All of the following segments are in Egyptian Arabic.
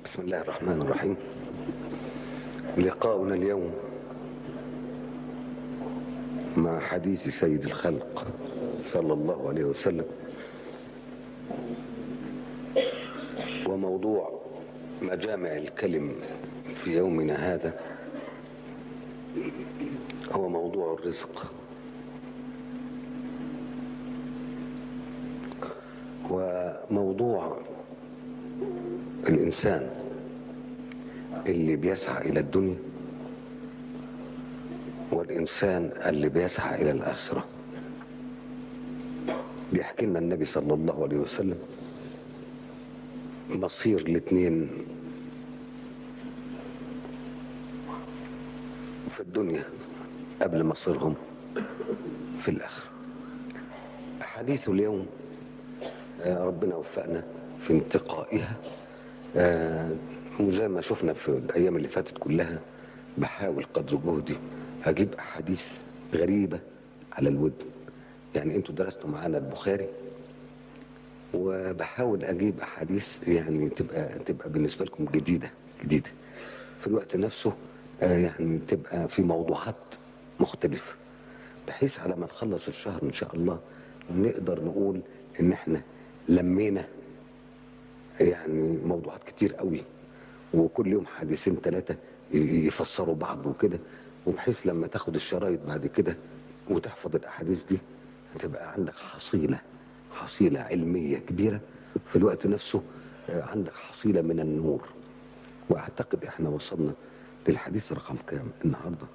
بسم الله الرحمن الرحيم لقاؤنا اليوم مع حديث سيد الخلق صلى الله عليه وسلم وموضوع مجامع الكلم في يومنا هذا هو موضوع الرزق وموضوع الإنسان اللي بيسعى إلى الدنيا والإنسان اللي بيسعى إلى الآخرة بيحكي لنا النبي صلى الله عليه وسلم مصير الاثنين في الدنيا قبل مصيرهم في الآخرة حديث اليوم ربنا وفقنا في انتقائها وزي ما شفنا في الايام اللي فاتت كلها بحاول قدر جهدي اجيب احاديث غريبه على الود يعني انتوا درستوا معانا البخاري وبحاول اجيب احاديث يعني تبقى تبقى بالنسبه لكم جديده جديده في الوقت نفسه يعني تبقى في موضوعات مختلفه بحيث على ما نخلص الشهر ان شاء الله نقدر نقول ان احنا لمينا يعني موضوعات كتير قوي وكل يوم حديثين ثلاثة يفسروا بعض وكده وبحيث لما تاخد الشرايط بعد كده وتحفظ الأحاديث دي تبقى عندك حصيلة حصيلة علمية كبيرة في الوقت نفسه عندك حصيلة من النور وأعتقد إحنا وصلنا للحديث رقم كام النهاردة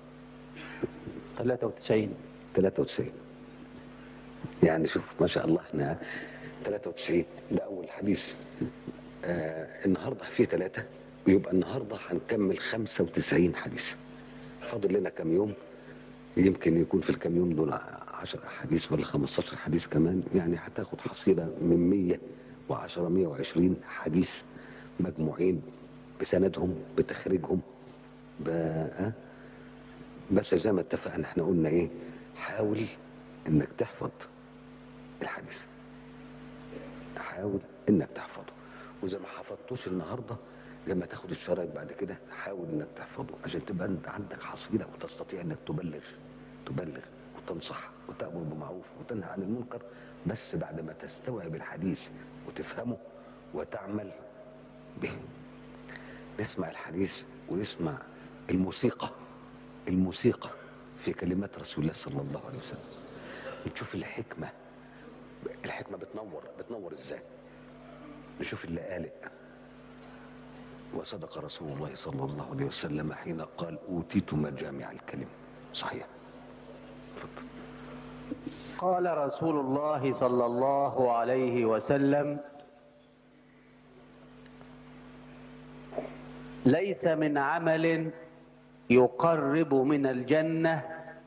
93 93 يعني شوف ما شاء الله احنا 93 ده أول حديث آه النهارده في ثلاثة ويبقى النهارده هنكمل 95 حديث فاضل لنا كام يوم يمكن يكون في الكام يوم دول 10 حديث ولا 15 حديث كمان يعني هتاخد حصيلة من 110 120 حديث مجموعين بسندهم بتخريجهم ب... آه بس زي ما اتفقنا احنا قلنا ايه حاول انك تحفظ الحديث حاول انك تحفظه واذا ما حفظتوش النهارده لما تاخد الشرايط بعد كده حاول انك تحفظه عشان تبقى انت عندك حصيله وتستطيع انك تبلغ تبلغ وتنصح وتامر بالمعروف وتنهى عن المنكر بس بعد ما تستوعب الحديث وتفهمه وتعمل به نسمع الحديث ونسمع الموسيقى الموسيقى في كلمات رسول الله صلى الله عليه وسلم نشوف الحكمه الحكمه بتنور بتنور ازاي نشوف اللي قالق وصدق رسول الله صلى الله عليه وسلم حين قال اوتيت مجامع الكلم صحيح فضل. قال رسول الله صلى الله عليه وسلم ليس من عمل يقرب من الجنه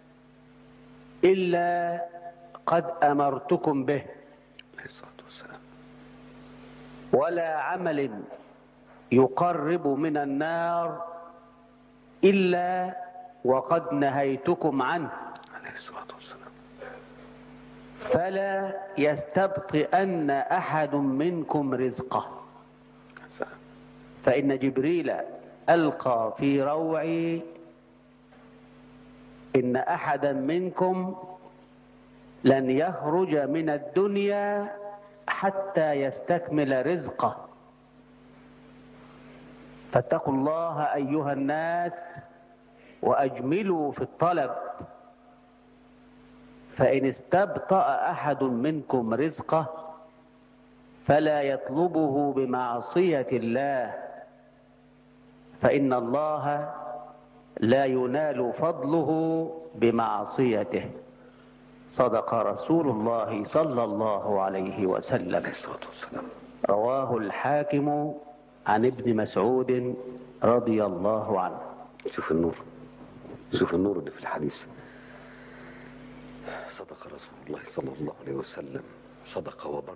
الا قد امرتكم به عليه الصلاه والسلام ولا عمل يقرب من النار الا وقد نهيتكم عنه عليه الصلاه والسلام فلا يستبطئن احد منكم رزقه فان جبريل القى في روعي ان احدا منكم لن يخرج من الدنيا حتى يستكمل رزقه فاتقوا الله ايها الناس واجملوا في الطلب فان استبطا احد منكم رزقه فلا يطلبه بمعصيه الله فان الله لا ينال فضله بمعصيته صدق رسول الله صلى الله عليه وسلم عليه الصلاه والسلام رواه الحاكم عن ابن مسعود رضي الله عنه شوف النور شوف النور اللي في الحديث صدق رسول الله صلى الله عليه وسلم صدق وبر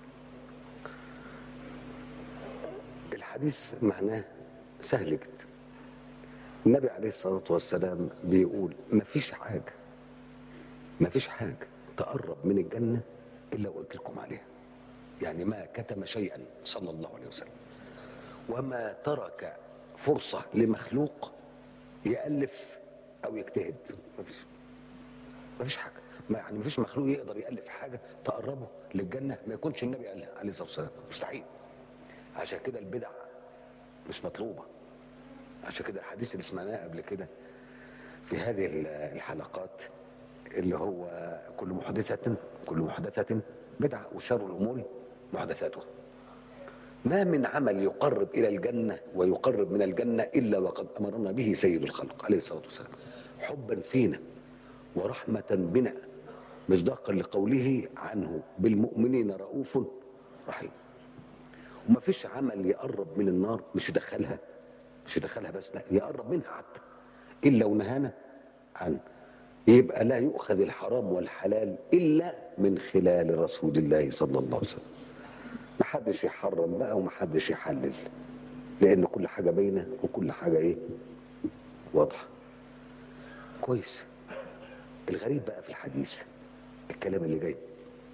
الحديث معناه سهل جدا النبي عليه الصلاة والسلام بيقول مفيش حاجة مفيش حاجة تقرب من الجنة إلا وقلت لكم عليها يعني ما كتم شيئا صلى الله عليه وسلم وما ترك فرصة لمخلوق يألف أو يجتهد مفيش مفيش حاجة ما يعني مفيش مخلوق يقدر يألف حاجة تقربه للجنة ما يكونش النبي قالها عليه الصلاة والسلام مستحيل عشان كده البدع مش مطلوبة عشان كده الحديث اللي سمعناه قبل كده في هذه الحلقات اللي هو كل محدثة كل محدثة بدعة وشر الأمور محدثاتها ما من عمل يقرب إلى الجنة ويقرب من الجنة إلا وقد أمرنا به سيد الخلق عليه الصلاة والسلام حبا فينا ورحمة بنا مصداقا لقوله عنه بالمؤمنين رؤوف رحيم وما فيش عمل يقرب من النار مش يدخلها مش يدخلها بس لا يقرب منها حتى إلا ونهانا عنه يبقى لا يؤخذ الحرام والحلال إلا من خلال رسول الله صلى الله عليه وسلم محدش يحرم بقى ومحدش يحلل لأن كل حاجة باينة وكل حاجة إيه واضحة كويس الغريب بقى في الحديث الكلام اللي جاي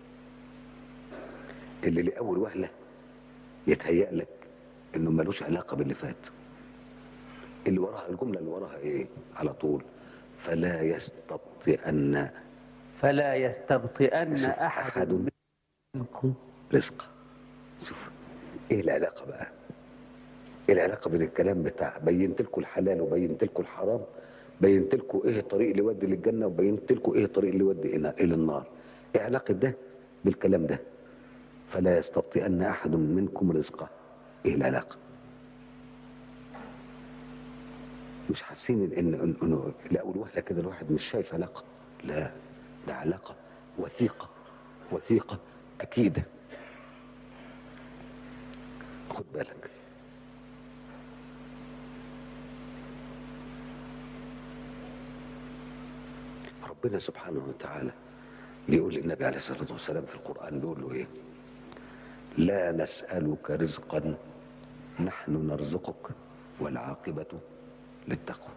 اللي لأول وهلة يتهيأ لك إنه ملوش علاقة باللي فات اللي وراها الجملة اللي وراها إيه على طول فلا يستبطئن فلا يستبطئن شوف، أحد منكم رزقا شوف ايه العلاقه بقى ايه العلاقه بين الكلام بتاع بينت لكم الحلال وبينت لكم الحرام بينت لكم ايه الطريق اللي يودي للجنه وبينت لكم ايه الطريق اللي يودي الى الى النار ايه علاقه ده بالكلام ده فلا يستبطئن احد منكم رزقه ايه العلاقه مش حاسين ان ان انه لاول وهله كده الواحد مش شايف علاقه لا ده علاقه وثيقه وثيقه اكيده خد بالك ربنا سبحانه وتعالى بيقول للنبي عليه الصلاة والسلام في القرآن بيقول له ايه لا نسألك رزقا نحن نرزقك والعاقبة للتقوى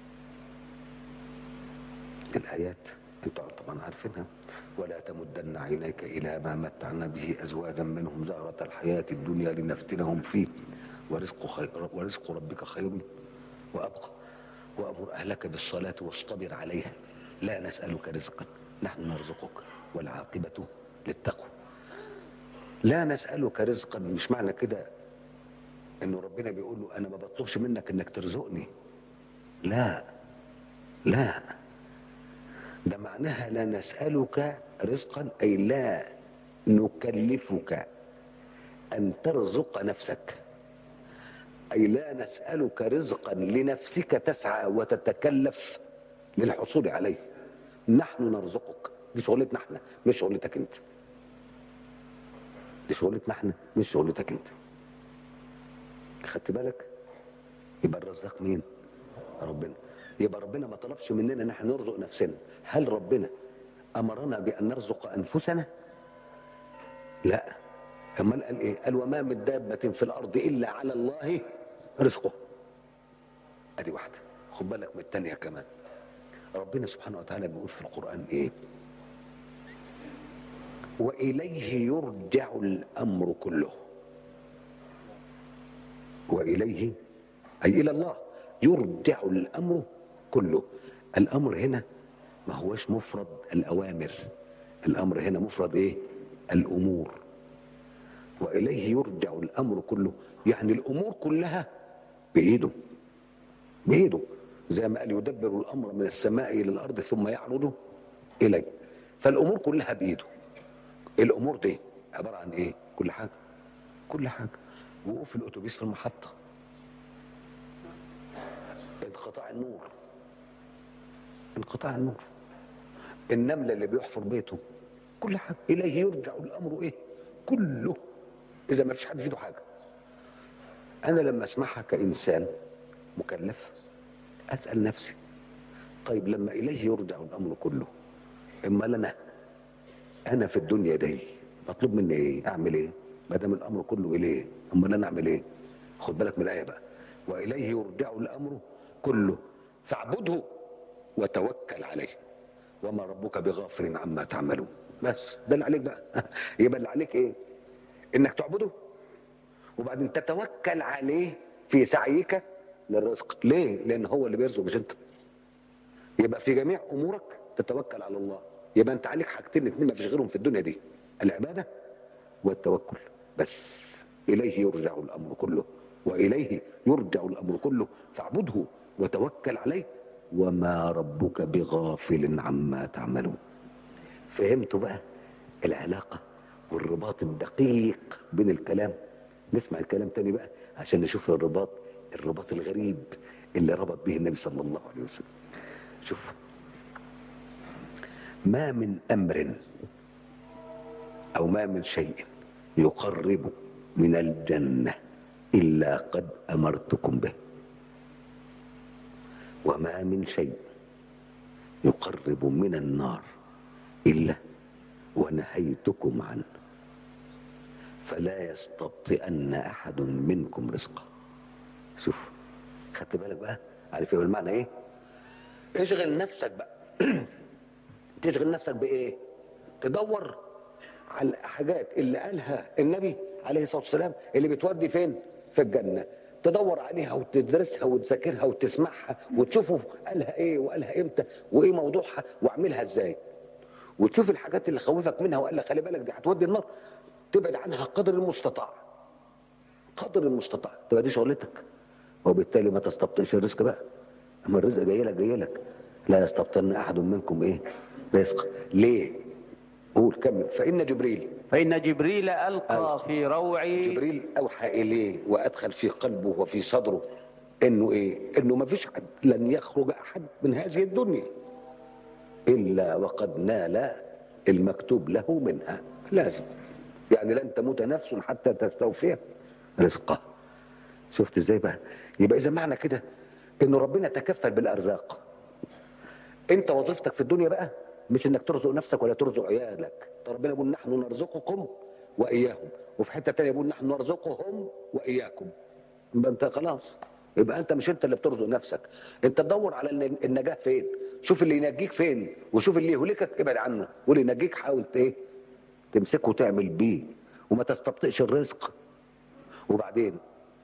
الآيات انتوا طبعا عارفينها ولا تمدن عينيك إلى ما متعنا به أزواجا منهم زهرة الحياة الدنيا لنفتنهم فيه ورزق خير ورزق ربك خير وأبقى وأمر أهلك بالصلاة واصطبر عليها لا نسألك رزقا نحن نرزقك والعاقبة للتقوى لا نسألك رزقا مش معنى كده انه ربنا بيقول له انا ما بطلبش منك انك ترزقني لا لا ده معناها لا نسألك رزقا أي لا نكلفك أن ترزق نفسك أي لا نسألك رزقا لنفسك تسعى وتتكلف للحصول عليه نحن نرزقك دي شغلتنا احنا مش شغلتك انت دي شغلتنا احنا مش شغلتك انت خدت بالك يبقى الرزاق مين ربنا يبقى ربنا ما طلبش مننا ان احنا نرزق نفسنا هل ربنا امرنا بان نرزق انفسنا لا امال قال ايه قال وما من دابه في الارض الا على الله رزقه ادي واحده خد بالك من الثانيه كمان ربنا سبحانه وتعالى بيقول في القران ايه واليه يرجع الامر كله واليه اي الى الله يرجع الامر كله الامر هنا ما هوش مفرد الاوامر الامر هنا مفرد ايه الامور واليه يرجع الامر كله يعني الامور كلها بايده بايده زي ما قال يدبر الامر من السماء الى الارض ثم يعرض اليه فالامور كلها بايده الامور دي عباره عن ايه كل حاجه كل حاجه وقوف الاتوبيس في المحطه انقطاع النور انقطاع النور النملة اللي بيحفر بيته كل حاجة إليه يرجع الأمر إيه كله إذا ما فيش حد في ايده حاجة أنا لما أسمعها كإنسان مكلف أسأل نفسي طيب لما إليه يرجع الأمر كله إما أنا أنا في الدنيا دي مطلوب مني إيه أعمل إيه ما دام الأمر كله إليه أما أنا أعمل إيه خد بالك من الآية بقى وإليه يرجع الأمر كله فاعبده وتوكل عليه وما ربك بغافل عما تعملون بس ده اللي عليك بقى يبقى اللي عليك ايه انك تعبده وبعدين تتوكل عليه في سعيك للرزق ليه لان هو اللي بيرزق مش انت يبقى في جميع امورك تتوكل على الله يبقى انت عليك حاجتين اتنين ما فيش غيرهم في الدنيا دي العباده والتوكل بس اليه يرجع الامر كله واليه يرجع الامر كله فاعبده وتوكل عليه وما ربك بغافل عما تعملون فهمتوا بقى العلاقه والرباط الدقيق بين الكلام نسمع الكلام تاني بقى عشان نشوف الرباط الرباط الغريب اللي ربط به النبي صلى الله عليه وسلم شوف ما من امر او ما من شيء يقرب من الجنه الا قد امرتكم به وما من شيء يقرب من النار الا ونهيتكم عنه فلا يستبطئن احد منكم رزقه شوف خدت بالك بقى عارف ايه المعنى ايه اشغل نفسك بقى تشغل نفسك بايه تدور على الحاجات اللي قالها النبي عليه الصلاه والسلام اللي بتودي فين في الجنه تدور عليها وتدرسها وتذاكرها وتسمعها وتشوفوا قالها ايه وقالها امتى وايه موضوعها واعملها ازاي وتشوف الحاجات اللي خوفك منها وقال لك خلي بالك دي هتودي النار تبعد عنها قدر المستطاع قدر المستطاع تبقى دي شغلتك وبالتالي ما تستبطئش الرزق بقى اما الرزق جاي لك جاي لك لا يستبطن احد منكم ايه رزق ليه قول كمل فان جبريل فإن جبريل ألقى في روعي جبريل اوحى اليه وادخل في قلبه وفي صدره انه ايه انه ما فيش حد لن يخرج احد من هذه الدنيا الا وقد نال المكتوب له منها لازم يعني لن تموت نفس حتى تستوفي رزقها شفت ازاي بقى يبقى اذا معنى كده ان ربنا تكفل بالارزاق انت وظيفتك في الدنيا بقى مش انك ترزق نفسك ولا ترزق عيالك ربنا يقول نحن نرزقكم واياهم وفي حته تانية يقول نحن نرزقهم واياكم يبقى انت خلاص يبقى انت مش انت اللي بترزق نفسك انت تدور على الن- النجاه فين شوف اللي ينجيك فين وشوف اللي يهلكك ابعد عنه واللي ينجيك حاول ت- ايه تمسكه وتعمل بيه وما تستبطئش الرزق وبعدين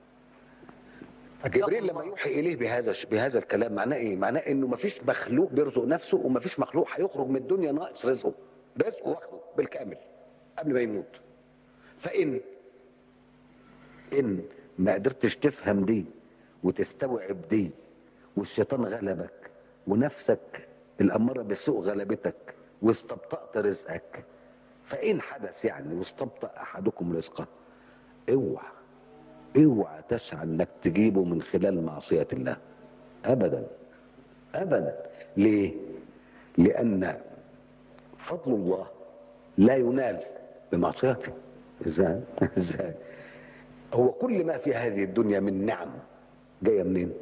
جبريل لما يوحي اليه بهذا بهذا الكلام معناه ايه؟ معناه انه ما فيش مخلوق بيرزق نفسه وما فيش مخلوق هيخرج من الدنيا ناقص رزقه رزقه واخده بالكامل قبل ما يموت فان ان ما قدرتش تفهم دي وتستوعب دي والشيطان غلبك ونفسك الاماره بالسوء غلبتك واستبطأت رزقك فان حدث يعني واستبطأ احدكم رزقه اوعى اوعى تسعى انك تجيبه من خلال معصية الله ابدا ابدا ليه لان فضل الله لا ينال بمعصيته ازاي ازاي هو كل ما في هذه الدنيا من نعم جايه منين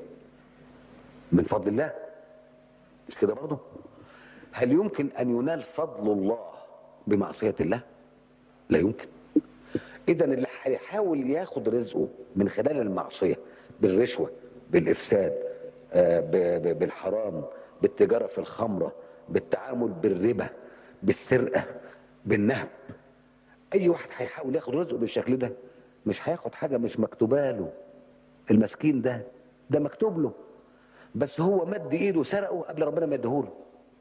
من فضل الله مش كده برضه هل يمكن ان ينال فضل الله بمعصيه الله لا يمكن اذا اللي هيحاول ياخد رزقه من خلال المعصيه بالرشوه بالافساد آه، ب- ب- بالحرام بالتجاره في الخمره بالتعامل بالربا بالسرقه بالنهب اي واحد هيحاول ياخد رزقه بالشكل ده مش هياخد حاجه مش مكتوبه له المسكين ده ده مكتوب له بس هو مد ايده سرقه قبل ربنا ما يديهوله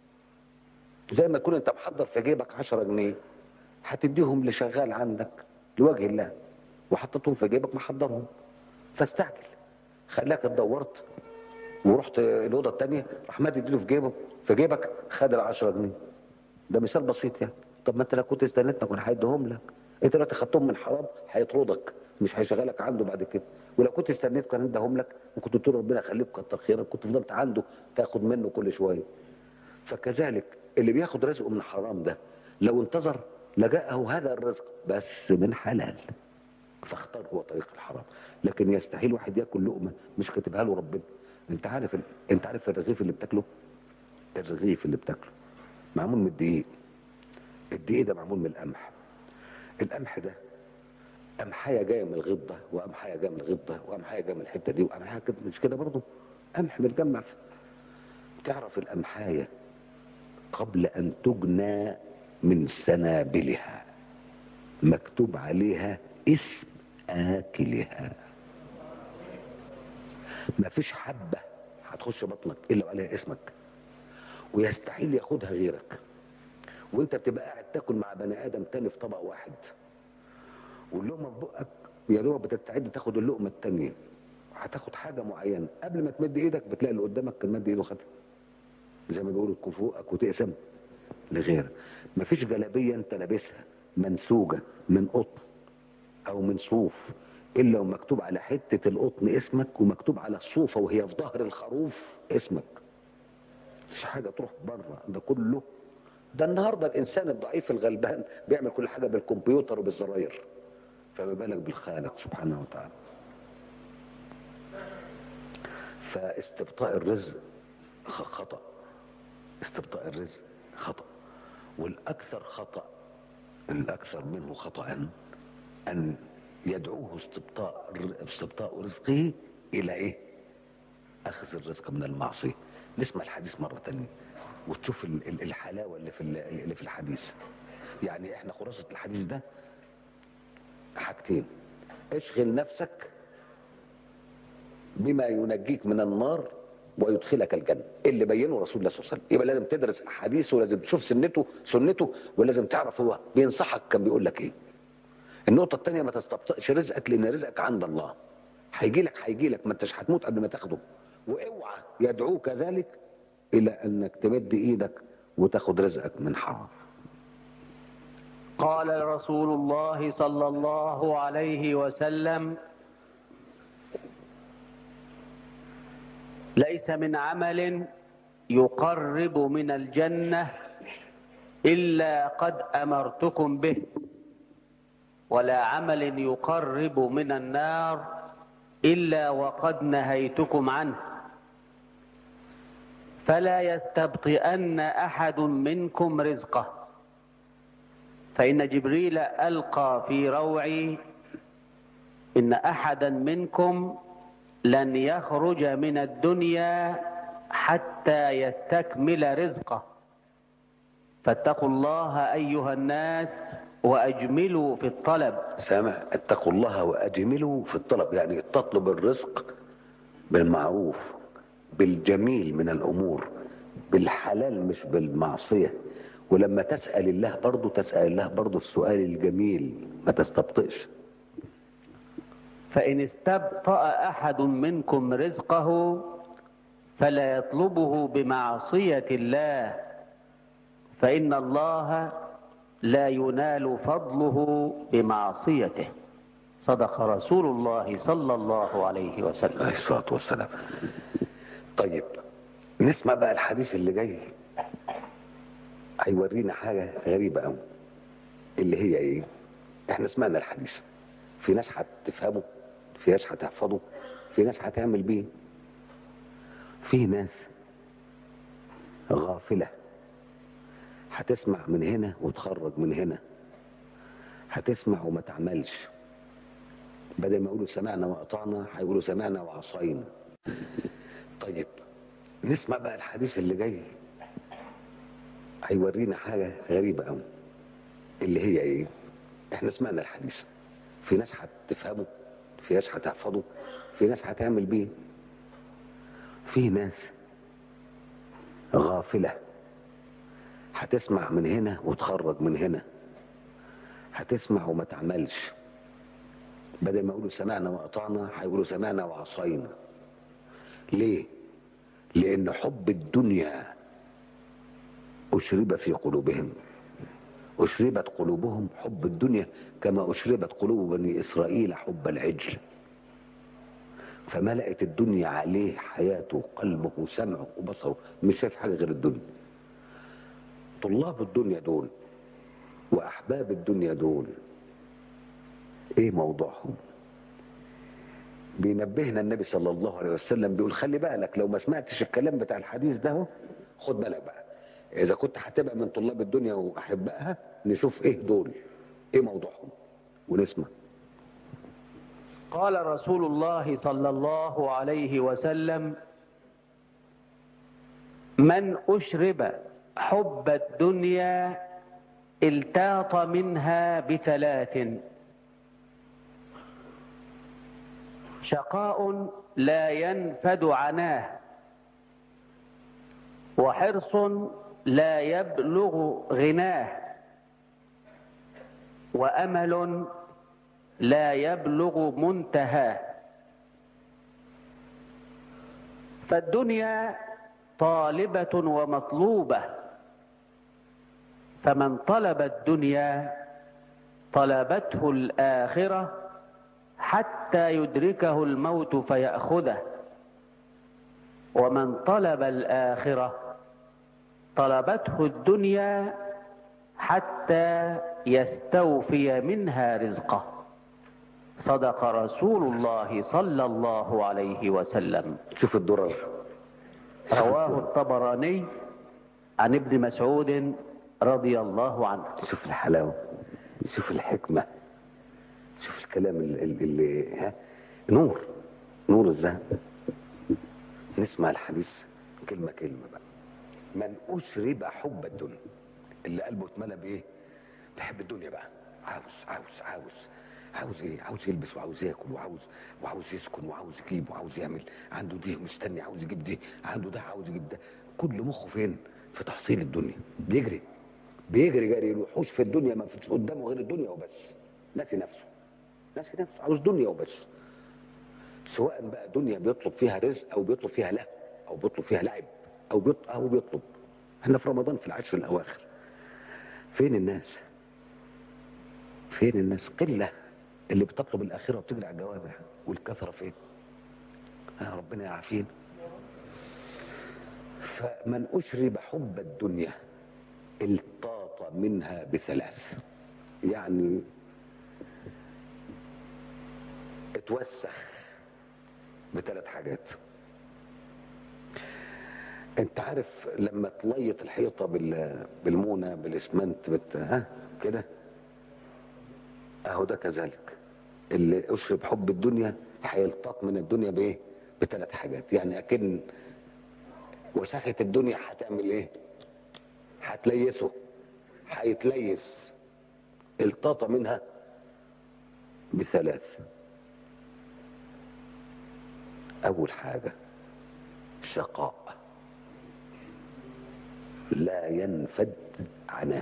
زي ما تكون انت محضر في جيبك 10 جنيه هتديهم لشغال عندك لوجه الله وحطيتهم في جيبك محضرهم فاستعجل خلاك اتدورت ورحت الاوضه الثانيه راح مد ايده في جيبه في جيبك خد ال 10 جنيه ده مثال بسيط يعني طب ما انت لو كنت استنيتنا كنا هيديهم لك انت دلوقتي خدتهم من حرام هيطردك مش هيشغلك عنده بعد كده ولو كنت استنيت كان اداهم لك وكنت تقول ربنا يخليك كتر خيرك كنت فضلت عنده تاخد منه كل شويه فكذلك اللي بياخد رزقه من حرام ده لو انتظر لجاءه هذا الرزق بس من حلال فاختار هو طريق الحرام لكن يستحيل واحد ياكل لقمه مش كاتبها له ربنا انت عارف ال... انت عارف الرغيف اللي بتاكله الرغيف اللي بتاكله معمول من الدقيق الدقيق ده معمول من القمح القمح ده قمحية جاية من الغضة وقمحية جاية من الغضة وقمحية جاية من الحتة دي وقمحية كده مش كده برضه قمح متجمع تعرف القمحاية قبل أن تجنى من سنابلها مكتوب عليها اسم آكلها ما فيش حبة هتخش بطنك إلا وعليها اسمك ويستحيل ياخدها غيرك وانت بتبقى قاعد تاكل مع بني ادم تاني في طبق واحد واللقمه في بقك يا دوب بتستعد تاخد اللقمه التانيه هتاخد حاجه معينه قبل ما تمد ايدك بتلاقي اللي قدامك كان مد ايده خدها زي ما بيقولوا تكون فوقك وتقسم لغيرك مفيش جلابيه انت لابسها منسوجه من قطن او من صوف الا ومكتوب على حته القطن اسمك ومكتوب على الصوفه وهي في ظهر الخروف اسمك مفيش حاجه تروح بره ده كله ده النهارده الانسان الضعيف الغلبان بيعمل كل حاجه بالكمبيوتر وبالزراير فما بالك بالخالق سبحانه وتعالى فاستبطاء الرزق خ- خطأ استبطاء الرزق خطأ والأكثر خطأ الأكثر منه خطأ أن يدعوه استبطاء الر- استبطاء رزقه إلى إيه؟ أخذ الرزق من المعصية نسمع الحديث مرة تانية وتشوف ال- ال- الحلاوة اللي في ال- اللي في الحديث يعني احنا خلاصة الحديث ده حاجتين اشغل نفسك بما ينجيك من النار ويدخلك الجنة اللي بينه رسول الله صلى الله عليه وسلم يبقى لازم تدرس احاديثه ولازم تشوف سنته سنته ولازم تعرف هو بينصحك كان بيقول لك ايه النقطة الثانية ما تستبطئش رزقك لأن رزقك عند الله هيجي لك هيجي لك ما انتش هتموت قبل ما تاخده واوعى يدعوك ذلك إلى أنك تمد إيدك وتاخد رزقك من حرام قال رسول الله صلى الله عليه وسلم ليس من عمل يقرب من الجنة إلا قد أمرتكم به ولا عمل يقرب من النار إلا وقد نهيتكم عنه فلا يستبطئن أحد منكم رزقه فإن جبريل ألقى في روعي إن أحدا منكم لن يخرج من الدنيا حتى يستكمل رزقه فاتقوا الله أيها الناس وأجملوا في الطلب سامع اتقوا الله وأجملوا في الطلب يعني تطلب الرزق بالمعروف بالجميل من الأمور بالحلال مش بالمعصية ولما تسأل الله برضه تسأل الله برضه السؤال الجميل ما تستبطئش فإن استبطأ أحد منكم رزقه فلا يطلبه بمعصية الله فإن الله لا ينال فضله بمعصيته صدق رسول الله صلى الله عليه وسلم عليه الصلاة والسلام طيب نسمع بقى الحديث اللي جاي هيورينا حاجة غريبة قوي اللي هي ايه احنا سمعنا الحديث في ناس هتفهمه في ناس هتحفظه في ناس هتعمل بيه في ناس غافلة هتسمع من هنا وتخرج من هنا هتسمع وما تعملش بدل ما يقولوا سمعنا وأطعنا هيقولوا سمعنا وعصينا طيب نسمع بقى الحديث اللي جاي هيورينا حاجة غريبة قوي اللي هي ايه احنا سمعنا الحديث في ناس هتفهمه في ناس هتحفظه في ناس هتعمل بيه في ناس غافلة هتسمع من هنا وتخرج من هنا هتسمع وما تعملش بدل ما يقولوا سمعنا وأطعنا هيقولوا سمعنا وعصينا ليه لأن حب الدنيا أشرب في قلوبهم أشربت قلوبهم حب الدنيا كما أشربت قلوب بني إسرائيل حب العجل فملأت الدنيا عليه حياته قلبه وسمعه وبصره مش شايف حاجة غير الدنيا طلاب الدنيا دول وأحباب الدنيا دول إيه موضوعهم بينبهنا النبي صلى الله عليه وسلم بيقول خلي بالك لو ما سمعتش الكلام بتاع الحديث ده اهو، خد بالك بقى اذا كنت هتبقى من طلاب الدنيا واحبائها نشوف ايه دول ايه موضوعهم ونسمع قال رسول الله صلى الله عليه وسلم من أشرب حب الدنيا التاط منها بثلاث شقاء لا ينفد عناه وحرص لا يبلغ غناه وامل لا يبلغ منتهاه فالدنيا طالبه ومطلوبه فمن طلب الدنيا طلبته الاخره حتى يدركه الموت فياخذه ومن طلب الاخره طلبته الدنيا حتى يستوفي منها رزقه صدق رسول الله صلى الله عليه وسلم شوف الدرر رواه الطبراني عن ابن مسعود رضي الله عنه شوف الحلاوة شوف الحكمة شوف الكلام اللي, اللي ها نور نور الذهب نسمع الحديث كلمة كلمة بقى من أشرب حب الدنيا اللي قلبه اتملى بإيه؟ بحب الدنيا بقى عاوز عاوز عاوز عاوز ايه؟ عاوز يلبس وعاوز ياكل وعاوز وعاوز يسكن وعاوز يجيب وعاوز يعمل عنده دي مستني عاوز يجيب دي عنده ده عاوز يجيب ده كل مخه فين؟ في تحصيل الدنيا بيجري بيجري جري الوحوش في الدنيا ما فيش قدامه غير الدنيا وبس ناسي نفسه ناسي نفسه عاوز دنيا وبس سواء بقى دنيا بيطلب فيها رزق او بيطلب فيها لهو او بيطلب فيها لعب او بيطلب او بيطلب احنا في رمضان في العشر الاواخر فين الناس فين الناس قله اللي بتطلب الاخره وبتجري على الجوامع والكثره فين آه ربنا يعافينا فمن اشرب حب الدنيا التاط منها بثلاث يعني اتوسخ بثلاث حاجات انت عارف لما تليط الحيطه بال... بالمونه بالاسمنت بت... ها كده اهو ده كذلك اللي اشرب حب الدنيا هيلتط من الدنيا بايه بثلاث حاجات يعني اكن وسخه الدنيا هتعمل ايه هتليسه هيتليس التاط منها بثلاث اول حاجه شقاء لا ينفد عناه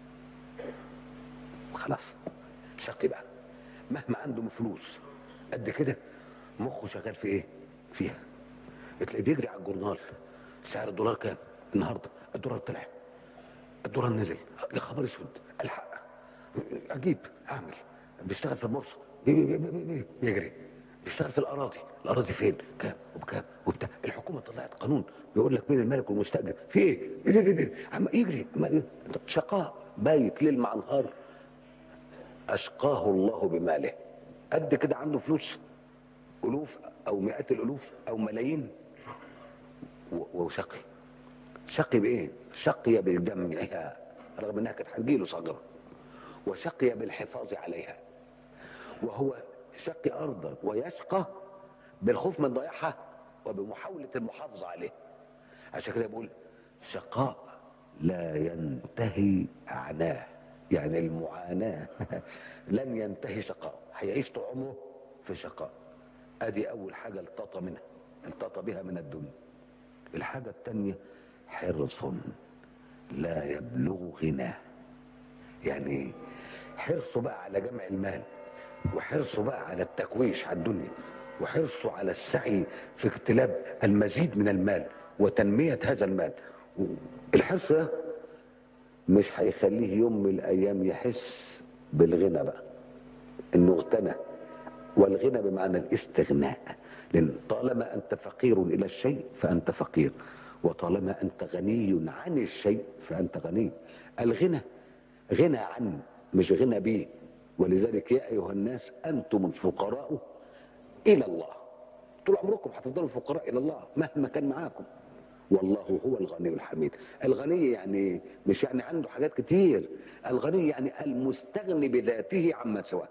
خلاص شقي بقى مهما عنده فلوس قد كده مخه شغال في ايه فيها تلاقيه بيجري على الجورنال سعر الدولار كام النهارده الدولار طلع الدولار نزل يا خبر اسود الحق اجيب اعمل بيشتغل في البورصه يجري بيشتغل في الاراضي الاراضي فين كام وبكام وبتاع الحكومه طلعت قانون بيقول لك مين المالك والمستاجر في ايه عم يجري شقاء بايت ليل مع نهار اشقاه الله بماله قد كده عنده فلوس الوف او مئات الالوف او ملايين وشقي شقي بايه شقي بجمعها رغم انها كانت هتجيله صغيره وشقي بالحفاظ عليها وهو شقي ارضا ويشقى بالخوف من ضياعها وبمحاوله المحافظه عليه عشان كده بيقول شقاء لا ينتهي عناه يعني المعاناه لن ينتهي شقاء هيعيش طول عمره في شقاء ادي اول حاجه التقط منها التقط بها من الدنيا الحاجه الثانيه حرص لا يبلغ غناه يعني حرصه بقى على جمع المال وحرصه بقى على التكويش على الدنيا وحرصه على السعي في اجتلاب المزيد من المال وتنمية هذا المال الحرص ده مش هيخليه يوم من الأيام يحس بالغنى بقى إنه اغتنى والغنى بمعنى الاستغناء لأن طالما أنت فقير إلى الشيء فأنت فقير وطالما أنت غني عن الشيء فأنت غني الغنى غنى عن مش غنى به ولذلك يا أيها الناس أنتم الفقراء إلى الله طول عمركم هتفضلوا فقراء إلى الله مهما كان معاكم والله هو الغني الحميد الغني يعني مش يعني عنده حاجات كتير الغني يعني المستغني بذاته عما سواه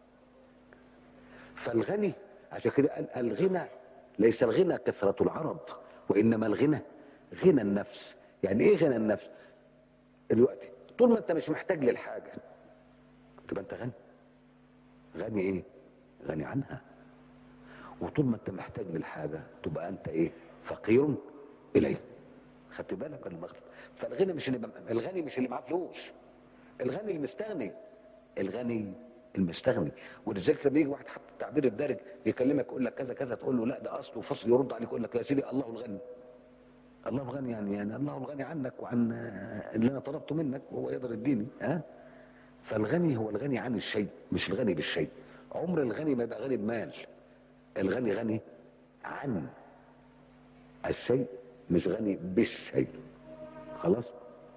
فالغني عشان كده قال الغنى ليس الغنى كثرة العرض وإنما الغنى غنى النفس يعني إيه غنى النفس دلوقتي طول ما أنت مش محتاج للحاجة تبقى أنت غني غني إيه غني عنها وطول ما انت محتاج للحاجه تبقى انت ايه فقير اليه خدت بالك ولا المغرب فالغني مش اللي الغني مش اللي معاه فلوس الغني المستغني الغني المستغني ولذلك لما يجي واحد حتى التعبير الدارج يكلمك يقول لك كذا كذا تقول له لا ده اصل وفصل يرد عليك يقول لك يا سيدي الله الغني الله الغني يعني يعني الله الغني عنك وعن اللي انا طلبته منك وهو يقدر يديني ها فالغني هو الغني عن الشيء مش الغني بالشيء عمر الغني ما يبقى غني بمال الغني غني عن الشيء مش غني بالشيء خلاص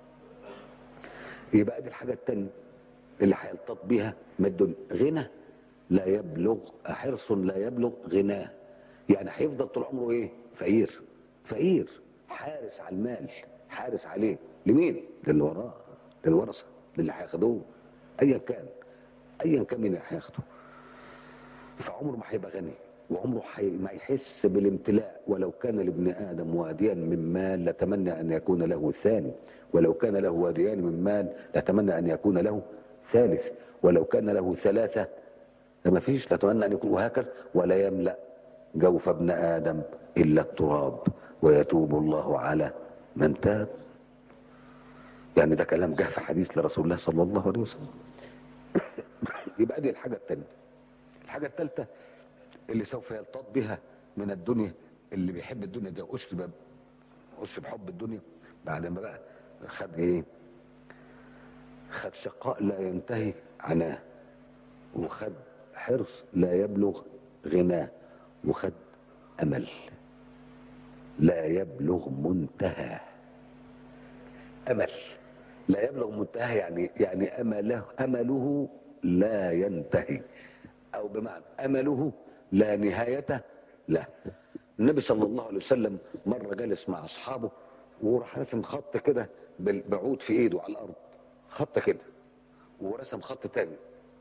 يبقى دي الحاجة التانية اللي هيلتط بيها من الدنيا غنى لا يبلغ حرص لا يبلغ غناه يعني هيفضل طول عمره ايه فقير فقير حارس على المال حارس عليه لمين للي وراه للورثه للي هياخدوه ايا كان ايا كان مين اللي هياخده فعمره ما هيبقى غني وعمره حي... ما يحس بالامتلاء ولو كان لابن ادم واديا من مال لتمنى ان يكون له ثاني ولو كان له واديان من مال لتمنى ان يكون له ثالث ولو كان له ثلاثه ما فيش لتمنى ان يكون وهكذا ولا يملا جوف ابن ادم الا التراب ويتوب الله على من تاب يعني ده كلام جه في حديث لرسول الله صلى الله عليه وسلم يبقى دي الحاجه الثانيه الحاجه الثالثه اللي سوف يلتط بها من الدنيا اللي بيحب الدنيا ده أشرب أشرب حب الدنيا بعد ما بقى خد ايه خد شقاء لا ينتهي عناه وخد حرص لا يبلغ غناه وخد امل لا يبلغ منتهى امل لا يبلغ منتهى يعني يعني امله امله لا ينتهي او بمعنى امله لا نهاية له النبي صلى الله عليه وسلم مرة جالس مع أصحابه وراح رسم خط كده بعود في ايده على الأرض خط كده ورسم خط تاني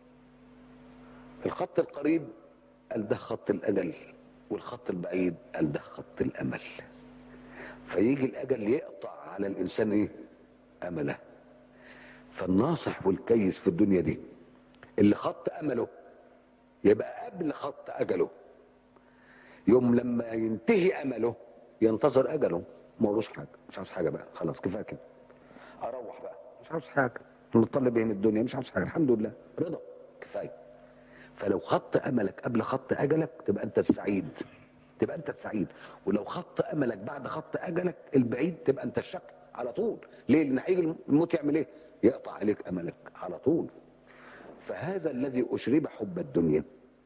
الخط القريب قال ده خط الأجل والخط البعيد قال ده خط الأمل فيجي الأجل يقطع على الإنسان ايه أمله فالناصح والكيس في الدنيا دي اللي خط أمله يبقى قبل خط اجله يوم لما ينتهي امله ينتظر اجله ما قالوش حاجه مش عاوز حاجه بقى خلاص كفايه كده اروح بقى مش عاوز حاجه مطلب ايه من الدنيا مش عاوز حاجه الحمد لله رضا كفايه فلو خط املك قبل خط اجلك تبقى انت السعيد تبقى انت السعيد ولو خط املك بعد خط اجلك البعيد تبقى انت الشك على طول ليه لان هيجي الموت يعمل ايه يقطع عليك املك على طول فهذا الذي أشرب حب الدنيا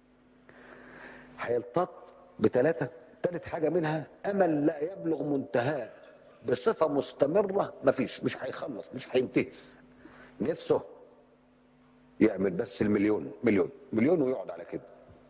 هيلتط بثلاثة ثالث حاجة منها أمل لا يبلغ منتهاه بصفة مستمرة مفيش مش هيخلص مش هينتهي نفسه يعمل بس المليون مليون مليون ويقعد على كده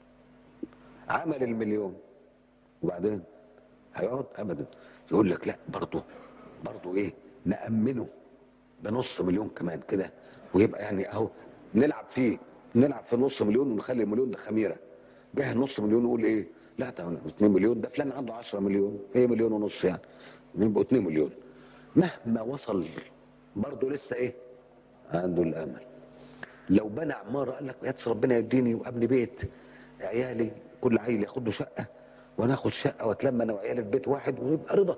عمل المليون وبعدين هيقعد ابدا يقول لك لا برضه برضه ايه نأمنه بنص مليون كمان كده ويبقى يعني اهو نلعب فيه نلعب في نص مليون ونخلي المليون ده خميره جه نص مليون نقول ايه لا ده 2 مليون ده فلان عنده 10 مليون هي مليون ونص يعني يبقوا 2 مليون مهما وصل برضه لسه ايه عنده الامل لو بنى عماره قال لك يا ربنا يديني وابني بيت عيالي كل عيل ياخد له شقه وانا اخد شقه واتلم انا وعيالي في بيت واحد ويبقى رضا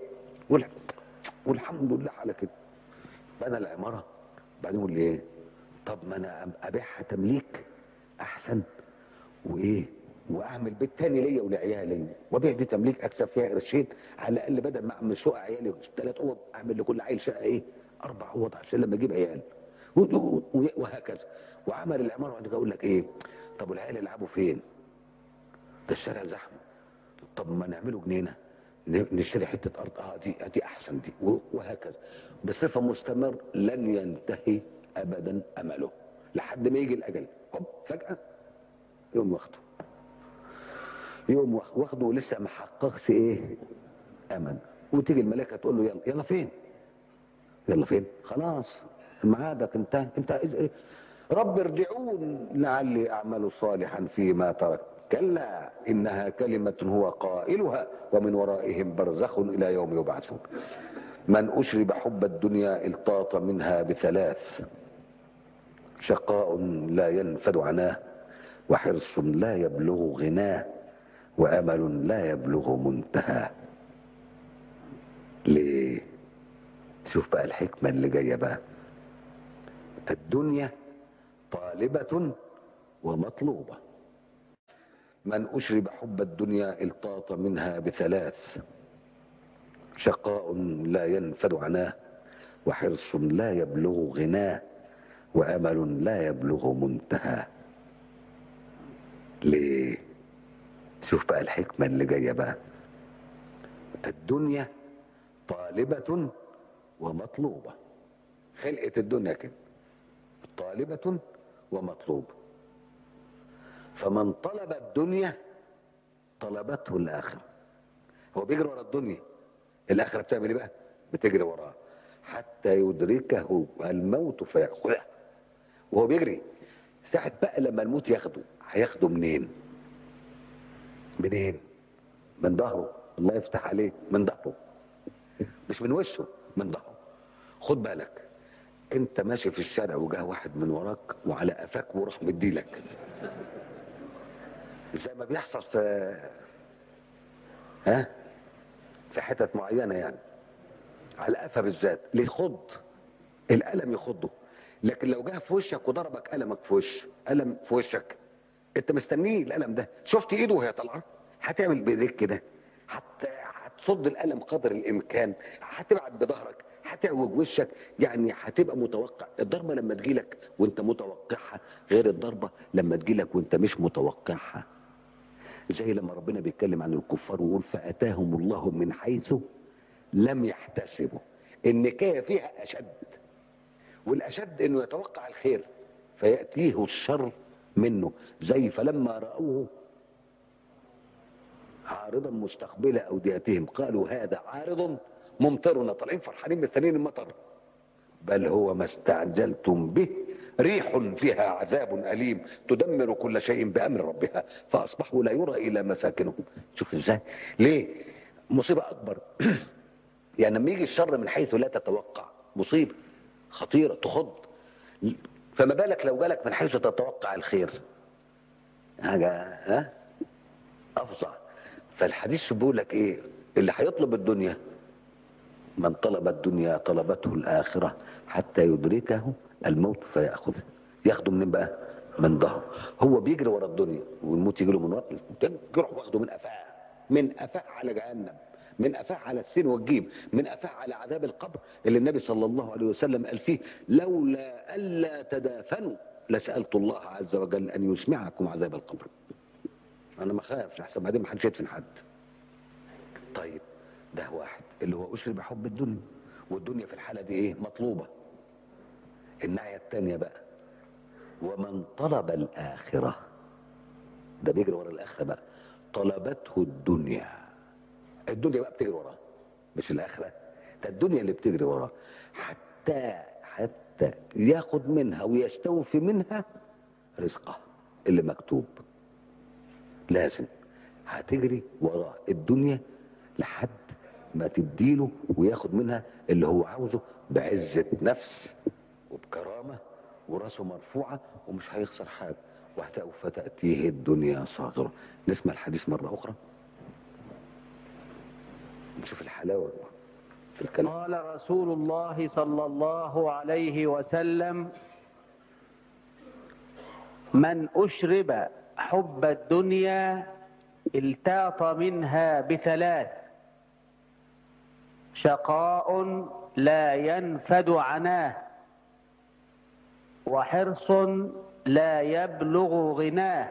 والحمد لله على كده بنى العماره بعدين يقول لي ايه طب ما انا ابيعها تمليك احسن وايه واعمل بيت تاني ليا ولعيالي وابيع دي تمليك اكسب فيها قرشين على الاقل بدل ما اعمل شقه عيالي ثلاث اوض اعمل لكل عيل شقه ايه اربع اوض عشان لما اجيب عيال وهكذا وعمل العماره وبعد كده اقول لك ايه طب والعيال يلعبوا فين ده الشارع زحمه طب ما نعمله جنينه نشتري حته ارض اه دي دي احسن دي وهكذا بصفه مستمر لن ينتهي ابدا امله لحد ما يجي الاجل هوب فجاه يوم واخده يوم واخده ولسه ما حققش ايه امل وتيجي الملائكه تقول له يلا يلا فين يلا فين خلاص ميعادك انتهى انت إيه؟ رب ارجعون لعلي اعمل صالحا فيما ترك كلا انها كلمه هو قائلها ومن ورائهم برزخ الى يوم يبعثون من اشرب حب الدنيا التاط منها بثلاث شقاء لا ينفد عناه وحرص لا يبلغ غناه وامل لا يبلغ منتهى ليه شوف بقى الحكمه اللي جايه بقى الدنيا طالبه ومطلوبه من اشرب حب الدنيا التاط منها بثلاث شقاء لا ينفد عناه وحرص لا يبلغ غناه وامل لا يبلغ منتهى ليه شوف بقى الحكمه اللي جايه بقى الدنيا طالبه ومطلوبه خلقه الدنيا كده طالبه ومطلوبه فمن طلب الدنيا طلبته الاخره هو بيجري ورا الدنيا الاخره بتعمل ايه بقى بتجري وراه حتى يدركه الموت فيأخذه وهو بيجري ساعة بقى لما الموت ياخده هياخده منين منين من ظهره الله يفتح عليه من ظهره مش من وشه من ظهره خد بالك انت ماشي في الشارع وجاه واحد من وراك وعلى قفاك وراح مديلك زي ما بيحصل في ها في حتت معينه يعني على قفا بالذات ليه خض القلم يخضه لكن لو جه في وشك وضربك قلمك في وش قلم في وشك انت مستنيه القلم ده شفت ايده وهي طالعه هتعمل بايديك كده حتى هتصد القلم قدر الامكان هتبعد بظهرك هتعوج وشك يعني هتبقى متوقع الضربه لما تجيلك وانت متوقعها غير الضربه لما تجيلك وانت مش متوقعها زي لما ربنا بيتكلم عن الكفار ويقول فاتاهم الله من حيث لم يحتسبوا النكايه فيها اشد والاشد انه يتوقع الخير فياتيه الشر منه زي فلما راوه عارضا مستقبل اوديتهم قالوا هذا عارض ممطرنا طالعين فرحانين مستنيين المطر بل هو ما استعجلتم به ريح فيها عذاب أليم تدمر كل شيء بأمر ربها فأصبحوا لا يرى إلى مساكنهم شوف إزاي ليه مصيبة أكبر يعني لما يجي الشر من حيث لا تتوقع مصيبة خطيرة تخض فما بالك لو جالك من حيث تتوقع الخير حاجة ها أفظع فالحديث بيقول لك إيه اللي هيطلب الدنيا من طلب الدنيا طلبته الآخرة حتى يدركه الموت فيأخذه ياخده منين بقى من ظهره هو بيجري ورا الدنيا والموت يجي له من ورا يروح واخده من قفاه من قفاه على جهنم من قفاه على السين والجيم من قفاه على عذاب القبر اللي النبي صلى الله عليه وسلم قال فيه لولا ألا تدافنوا لسألت الله عز وجل أن يسمعكم عذاب القبر أنا ما خافش أحسن بعدين ما حدش يدفن حد طيب ده واحد اللي هو أشرب حب الدنيا والدنيا في الحالة دي إيه مطلوبة الناحية التانية بقى ومن طلب الآخرة ده بيجري ورا الآخرة بقى طلبته الدنيا الدنيا بقى بتجري وراه مش الآخرة ده الدنيا اللي بتجري وراه حتى حتى ياخد منها ويستوفي منها رزقه اللي مكتوب لازم هتجري وراه الدنيا لحد ما تديله وياخد منها اللي هو عاوزه بعزة نفس وبكرامة وراسه مرفوعة ومش هيخسر حاجة وسوف تأتيه الدنيا صاغرة نسمع الحديث مرة أخرى نشوف الحلاوة في الكلام قال رسول الله صلى الله عليه وسلم من أشرب حب الدنيا التاط منها بثلاث شقاء لا ينفد عناه وحرص لا يبلغ غناه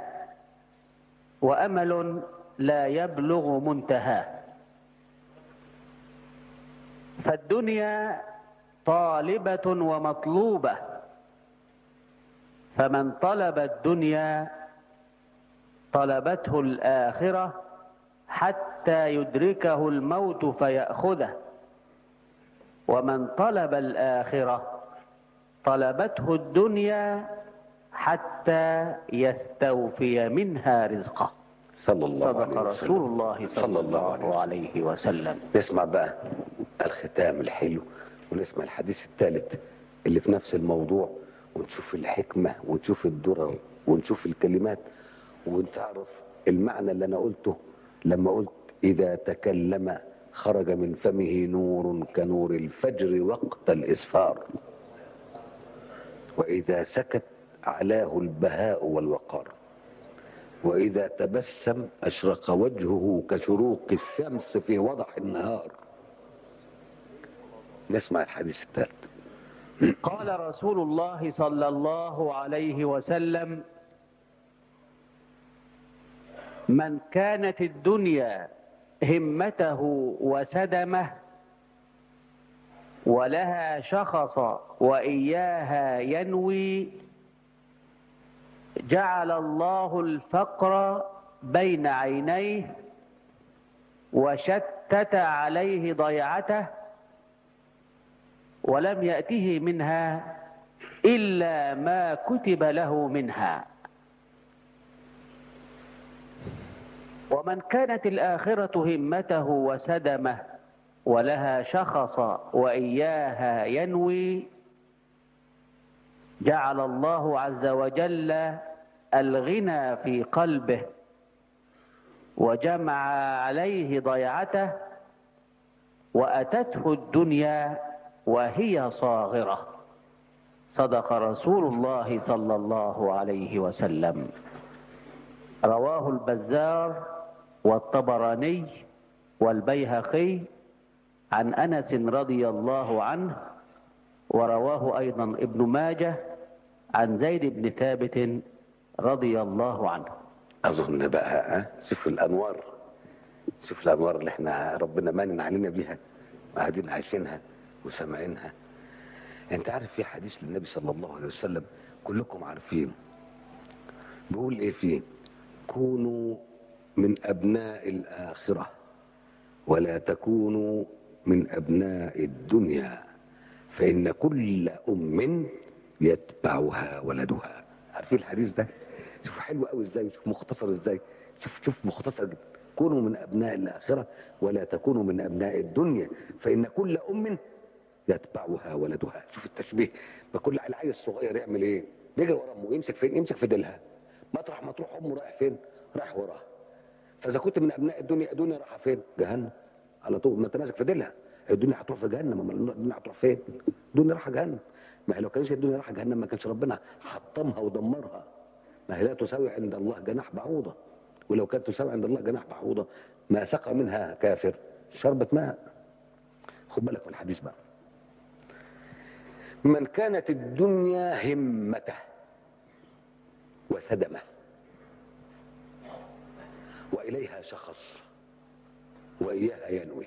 وامل لا يبلغ منتهاه فالدنيا طالبه ومطلوبه فمن طلب الدنيا طلبته الاخره حتى يدركه الموت فياخذه ومن طلب الاخره طلبته الدنيا حتى يستوفي منها رزقه صلى الله صدق عليه رسول وسلم الله صلى الله عليه وسلم نسمع بقى الختام الحلو ونسمع الحديث الثالث اللي في نفس الموضوع ونشوف الحكمة ونشوف الدرر ونشوف الكلمات ونتعرف المعنى اللي أنا قلته لما قلت إذا تكلم خرج من فمه نور كنور الفجر وقت الإسفار وإذا سكت علاه البهاء والوقار وإذا تبسم أشرق وجهه كشروق الشمس في وضح النهار نسمع الحديث الثالث قال رسول الله صلى الله عليه وسلم من كانت الدنيا همته وسدمه ولها شخص وإياها ينوي جعل الله الفقر بين عينيه وشتت عليه ضيعته ولم يأته منها إلا ما كتب له منها ومن كانت الآخرة همته وسدمه ولها شخص وإياها ينوي جعل الله عز وجل الغنى في قلبه وجمع عليه ضيعته وأتته الدنيا وهي صاغرة صدق رسول الله صلى الله عليه وسلم رواه البزار والطبراني والبيهقي عن أنس رضي الله عنه ورواه أيضا ابن ماجه عن زيد بن ثابت رضي الله عنه أظن بقى ها شوف الأنوار شوف الأنوار اللي احنا ربنا مانن علينا بيها قاعدين عايشينها وسامعينها انت عارف في حديث للنبي صلى الله عليه وسلم كلكم عارفين بيقول ايه فيه كونوا من ابناء الاخره ولا تكونوا من ابناء الدنيا فان كل ام يتبعها ولدها عارفين الحديث ده شوف حلو قوي ازاي شوف مختصر ازاي شوف شوف مختصر جدا كونوا من ابناء الاخره ولا تكونوا من ابناء الدنيا فان كل ام يتبعها ولدها شوف التشبيه ما كل العيل الصغير يعمل ايه بيجري ورا امه يمسك فين يمسك في ديلها مطرح ما تروح امه رايح فين رايح وراها فاذا كنت من ابناء الدنيا الدنيا رايحه فين جهنم على طول ما انت ماسك في ديلها الدنيا هتروح في جهنم امال الدنيا هتروح فين الدنيا رايحه جهنم ما هي لو كانش الدنيا رايحه جهنم ما كانش ربنا حطمها ودمرها ما هي لا تساوي عند الله جناح بعوضه ولو كانت تساوي عند الله جناح بعوضه ما سقى منها كافر شربة ماء خد بالك من الحديث بقى من كانت الدنيا همته وسدمه واليها شخص واياها ينوي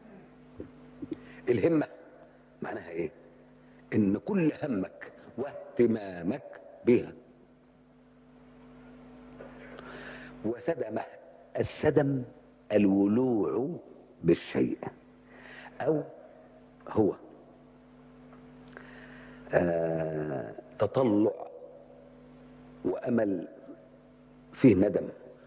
الهمه معناها ايه ان كل همك واهتمامك بها وسدمه السدم الولوع بالشيء او هو آه تطلع وامل فيه ندم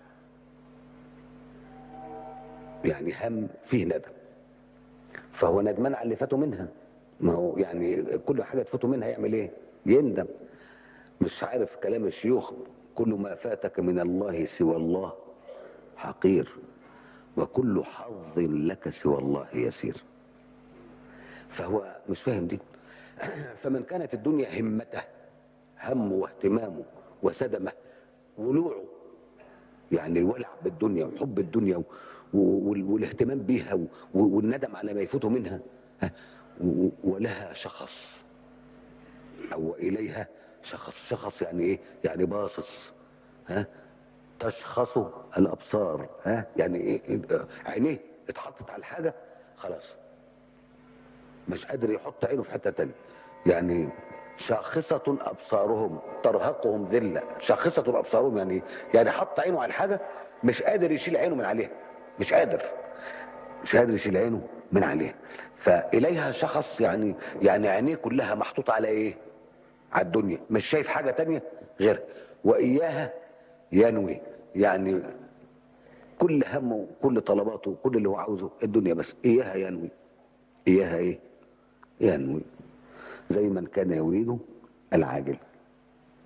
يعني هم فيه ندم فهو ندمان على اللي فاته منها ما هو يعني كل حاجه تفوته منها يعمل ايه يندم مش عارف كلام الشيوخ كل ما فاتك من الله سوى الله حقير وكل حظ لك سوى الله يسير فهو مش فاهم دي فمن كانت الدنيا همته همه واهتمامه وسدمه ولوعه يعني الولع بالدنيا وحب الدنيا و- وال- والاهتمام بيها و- والندم على ما يفوته منها ها، و- ولها شخص او اليها شخص شخص يعني ايه يعني باصص ها تشخص الابصار ها يعني ايه إيه؟ عينيه اتحطت على الحاجه خلاص مش قادر يحط عينه في حته تانية يعني شاخصة أبصارهم ترهقهم ذلة شاخصة أبصارهم يعني يعني حط عينه على الحاجة مش قادر يشيل عينه من عليها مش قادر مش قادر يشيل عينه من عليها فإليها شخص يعني يعني عينيه كلها محطوطة على إيه؟ على الدنيا مش شايف حاجة تانية غيرها وإياها ينوي يعني كل همه كل طلباته كل اللي هو عاوزه الدنيا بس إياها ينوي إياها إيه؟ ينوي زي من كان يريد العاجل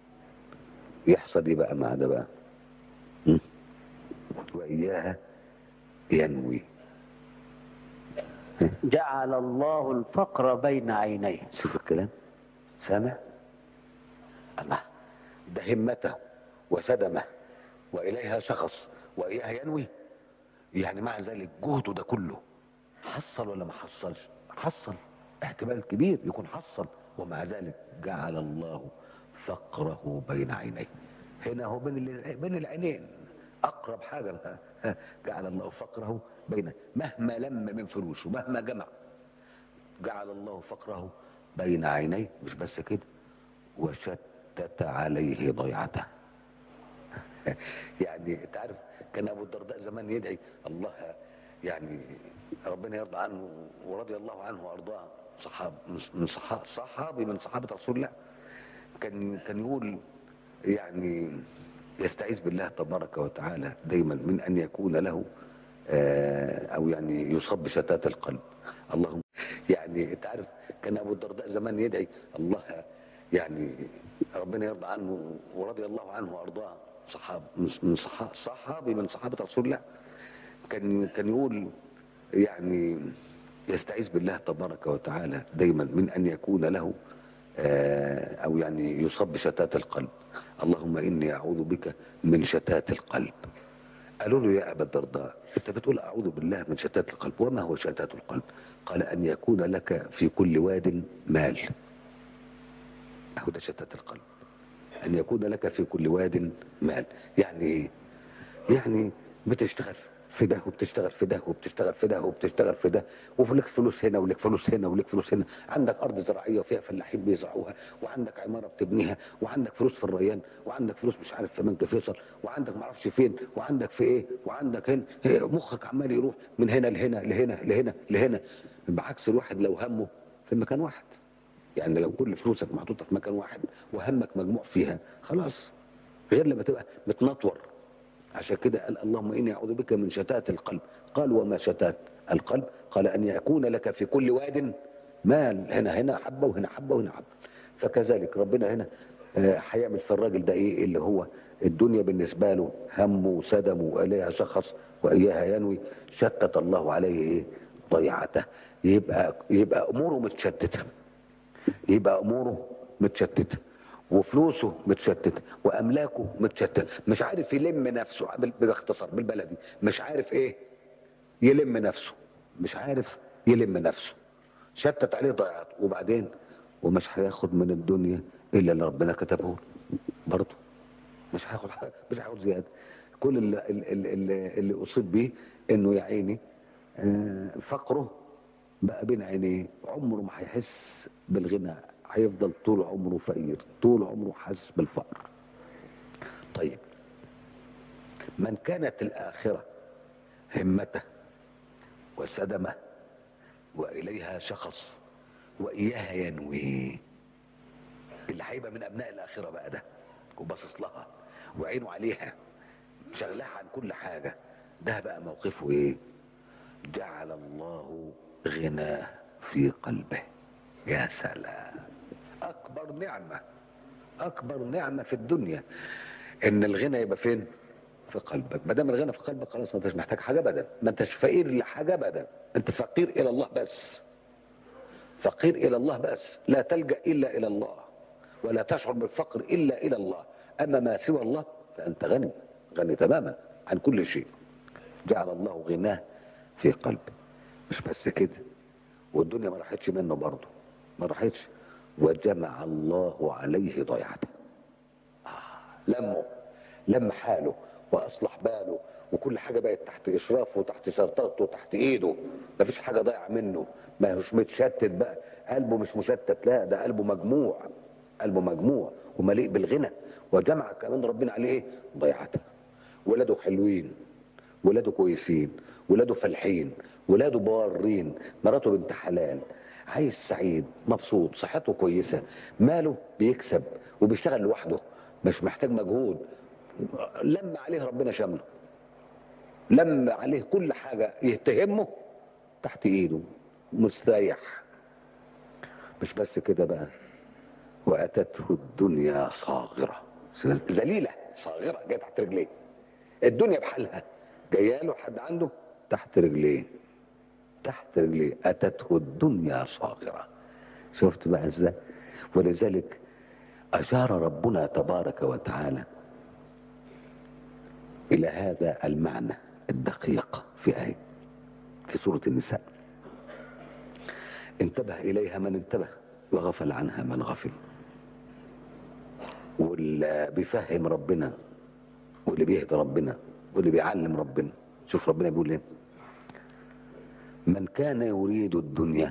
يحصل ايه بقى مع ده بقى م? واياها ينوي جعل الله الفقر بين عينيه شوف الكلام سامع الله ده همته وسدمه واليها شخص واياها ينوي يعني مع ذلك جهده ده كله حصل ولا ما حصلش حصل احتمال كبير يكون حصل ومع ذلك جعل الله فقره بين عينيه هنا هو بين ال- بين العينين اقرب حاجه لها. جعل الله فقره بين مهما لم من فلوسه مهما جمع جعل الله فقره بين عينيه مش بس كده وشتت عليه ضيعته يعني انت عارف كان ابو الدرداء زمان يدعي الله يعني ربنا يرضى عنه ورضي الله عنه وارضاه صحاب من صحاب صحابي من صحابه رسول الله كان كان يقول يعني يستعيذ بالله تبارك وتعالى دايما من ان يكون له آه، او يعني يصاب بشتات القلب اللهم يعني انت عارف كان ابو الدرداء زمان يدعي الله يعني ربنا يرضى عنه ورضي الله عنه وارضاه صحاب من صحاب صحابي من صحابه رسول الله كان كان يقول يعني يستعيذ بالله تبارك وتعالى دايما من ان يكون له آه، او يعني يصاب بشتات القلب اللهم اني اعوذ بك من شتات القلب قالوا له يا ابا الدرداء انت بتقول اعوذ بالله من شتات القلب وما هو شتات القلب قال ان يكون لك في كل واد مال اهو ده شتات القلب ان يكون لك في كل واد مال يعني ايه يعني بتشتغل في ده وبتشتغل في ده وبتشتغل في ده وبتشتغل في ده ولك فلوس هنا ولك فلوس هنا ولك فلوس هنا عندك ارض زراعيه وفيها فلاحين بيزرعوها وعندك عماره بتبنيها وعندك فلوس في الريان وعندك فلوس مش عارف في بنك فيصل وعندك ما اعرفش فين وعندك في ايه وعندك هنا إيه، مخك عمال يروح من هنا لهنا لهنا لهنا لهنا بعكس الواحد لو همه في مكان واحد يعني لو كل فلوسك محطوطه في مكان واحد وهمك مجموع فيها خلاص غير لما تبقى متنطور عشان كده قال اللهم اني اعوذ بك من شتات القلب قال وما شتات القلب قال ان يكون لك في كل واد مال هنا هنا حبه وهنا حبه وهنا حبه فكذلك ربنا هنا آه، هيعمل في الراجل ده ايه اللي هو الدنيا بالنسبه له همه وسدمه واليها شخص واياها ينوي شتت الله عليه ايه ضيعته يبقى يبقى اموره متشتته يبقى اموره متشتته وفلوسه متشتته واملاكه متشتته مش عارف يلم نفسه بال- باختصار بالبلدي مش عارف ايه يلم نفسه مش عارف يلم نفسه شتت عليه ضيعته وبعدين ومش هياخد من الدنيا الا اللي ربنا كتبه له برضه مش هياخد حاجه مش هياخد زياده كل اللي, اللي, اللي, اللي اصيب بيه انه يا عيني آه، فقره بقى بين عينيه عمره ما هيحس بالغنى هيفضل طول عمره فقير طول عمره حاسس بالفقر طيب من كانت الآخرة همته وسدمه وإليها شخص وإياها ينوي اللي هيبقى من أبناء الآخرة بقى ده وباصص لها وعينه عليها شغلها عن كل حاجة ده بقى موقفه إيه جعل الله غناه في قلبه يا سلام اكبر نعمه اكبر نعمه في الدنيا ان الغنى يبقى فين في قلبك ما دام الغنى في قلبك خلاص ما انتش محتاج حاجه ابدا ما انتش فقير لحاجه ابدا انت فقير الى الله بس فقير الى الله بس لا تلجا الا الى الله ولا تشعر بالفقر الا الى الله اما ما سوى الله فانت غني غني تماما عن كل شيء جعل الله غناه في قلبه مش بس كده والدنيا ما راحتش منه برضه ما راحتش وجمع الله عليه ضيعته آه، لمه لم حاله واصلح باله وكل حاجه بقت تحت اشرافه وتحت سيطرته وتحت ايده ما فيش حاجه ضايعه منه ما هوش متشتت بقى قلبه مش مشتت لا ده قلبه مجموع قلبه مجموع ومليء بالغنى وجمع كمان ربنا عليه ايه ضيعته ولاده حلوين ولاده كويسين ولاده فالحين ولاده بارين مراته بنت حلال عايش سعيد مبسوط صحته كويسة ماله بيكسب وبيشتغل لوحده مش محتاج مجهود لم عليه ربنا شمله لم عليه كل حاجة يتهمه تحت ايده مستريح مش بس كده بقى واتته الدنيا صاغرة ذليلة صاغرة جاية تحت رجليه الدنيا بحالها جايه له حد عنده تحت رجليه تحت رجليه أتته الدنيا صاغرة شفت بقى ازاي ولذلك أشار ربنا تبارك وتعالى إلى هذا المعنى الدقيق في آية في سورة النساء انتبه إليها من انتبه وغفل عنها من غفل واللي بيفهم ربنا واللي بيهدي ربنا واللي بيعلم ربنا شوف ربنا بيقول ايه من كان يريد الدنيا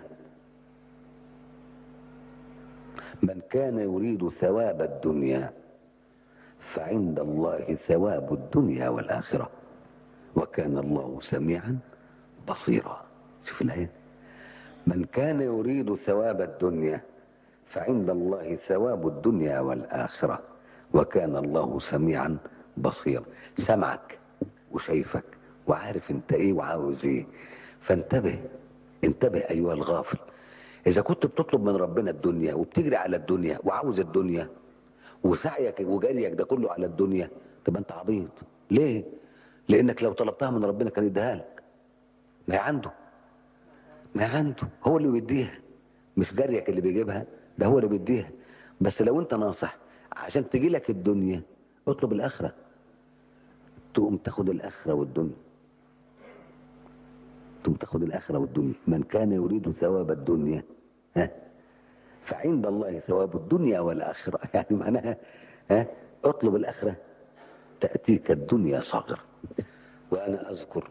من كان يريد ثواب الدنيا فعند الله ثواب الدنيا والآخرة وكان الله سميعا بصيرا شوف الآية من كان يريد ثواب الدنيا فعند الله ثواب الدنيا والآخرة وكان الله سميعا بصيرا سمعك وشايفك وعارف انت ايه وعاوز ايه فانتبه انتبه ايها الغافل اذا كنت بتطلب من ربنا الدنيا وبتجري على الدنيا وعاوز الدنيا وسعيك وجريك ده كله على الدنيا تبقى انت عبيط ليه لانك لو طلبتها من ربنا كان يديها لك ما هي عنده ما هي عنده هو اللي بيديها مش جريك اللي بيجيبها ده هو اللي بيديها بس لو انت ناصح عشان تجي لك الدنيا اطلب الاخره تقوم تاخد الاخره والدنيا تقوم تاخد الاخره والدنيا من كان يريد ثواب الدنيا ها فعند الله ثواب الدنيا والاخره يعني معناها ها اطلب الاخره تاتيك الدنيا صغرا وانا اذكر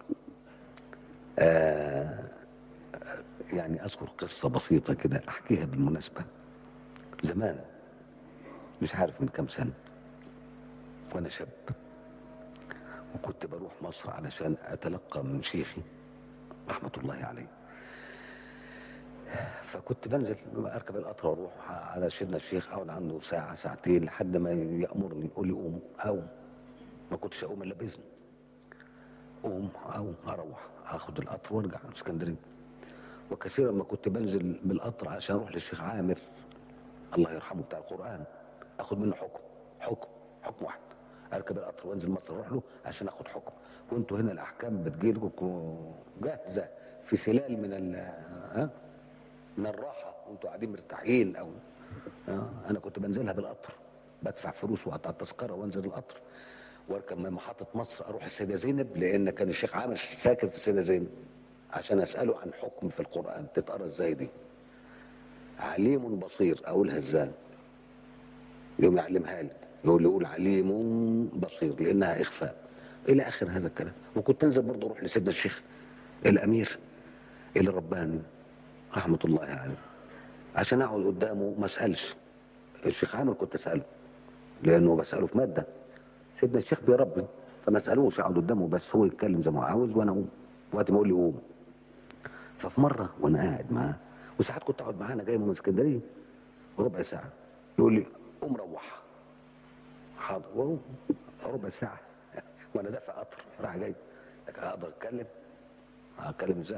آه يعني اذكر قصه بسيطه كده احكيها بالمناسبه زمان مش عارف من كام سنه وانا شاب وكنت بروح مصر علشان اتلقى من شيخي رحمه الله عليه فكنت بنزل اركب القطر واروح على سيدنا الشيخ اقعد عنده ساعه ساعتين لحد ما يامرني يقول لي قوم اقوم ما كنتش اقوم الا باذن قوم اقوم اروح اخد القطر وارجع على اسكندريه وكثيرا ما كنت بنزل بالقطر عشان اروح للشيخ عامر الله يرحمه بتاع القران اخد منه حكم حكم حكم واحد اركب القطر وانزل مصر اروح له عشان اخد حكم وانتوا هنا الاحكام بتجيلكم جاهزه في سلال من ال ها من الراحه وانتوا قاعدين مرتاحين او آه، انا كنت بنزلها بالقطر بدفع فلوس وقطع التذكره وانزل القطر واركب من محطه مصر اروح السيده زينب لان كان الشيخ عامر ساكن في السيده زينب عشان اساله عن حكم في القران تتقرا ازاي دي عليم بصير اقولها ازاي يوم يعلمها لي يقول لي قول عليم بصير لانها اخفاء الى اخر هذا الكلام وكنت انزل برضه اروح لسيدنا الشيخ الامير اللي رباني رحمه الله عليه عشان اقعد قدامه ما اسالش الشيخ عامر كنت اساله لانه بساله في ماده سيدنا الشيخ بيربي فما اسالوش اقعد قدامه بس هو يتكلم زي ما هو عاوز وانا اقوم وقت ما يقول لي قوم ففي مره وانا قاعد معاه وساعات كنت اقعد معاه انا جاي من اسكندريه ربع ساعه يقول لي قوم روح حاضر وهو ربع ساعه وانا دافع قطر راح جاي لكن اقدر اتكلم هتكلم ازاي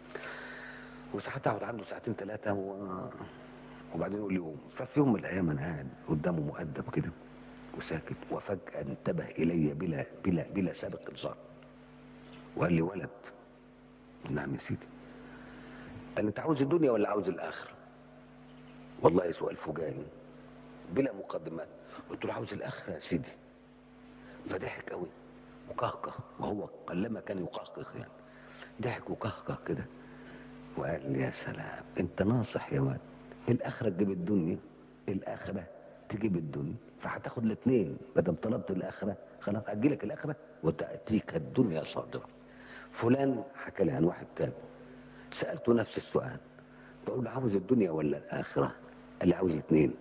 وساعات اقعد عنده ساعتين ثلاثه و... وبعدين يقول لي قوم ففي يوم من الايام انا قاعد قدامه مؤدب كده وساكت وفجاه انتبه الي بلا بلا بلا سابق انذار وقال لي ولد نعم يا سيدي قال انت عاوز الدنيا ولا عاوز الاخره والله سؤال فجائي بلا مقدمات قلت له عاوز الاخره يا سيدي فضحك قوي وكهكه وهو قلما كان يقهقه يعني ضحك وكهكه كده وقال لي يا سلام انت ناصح يا واد الاخره تجيب الدنيا الاخره تجيب الدنيا فهتاخد الاثنين ما دام طلبت الاخره خلاص هتجيلك الاخره وتاتيك الدنيا صادره فلان حكى لي عن واحد تاني سالته نفس السؤال بقول له عاوز الدنيا ولا الاخره قال لي عاوز الاثنين